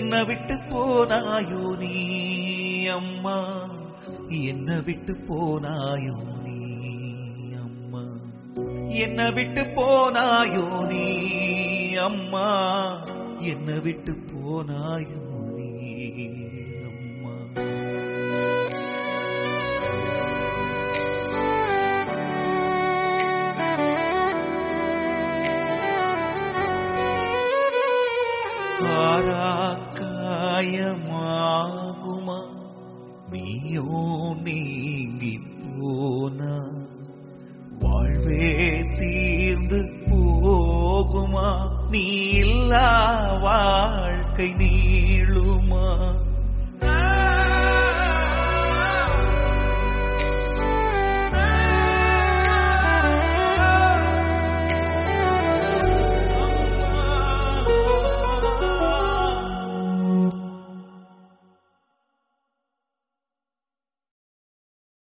என்ன விட்டு போனாயோ நீ அம்மா என்ன விட்டு போனாயோ நீ அம்மா என்ன விட்டு போனாயோ நீ அம்மா என்ன விட்டு போனாயோ நீ அம்மா ஆராக்காயமாகுமா நீயோ நீங்கி போனா வாழ்வே தீர்ந்து போகுமா நீ இல்லா வாழ்க்கை நீளுமா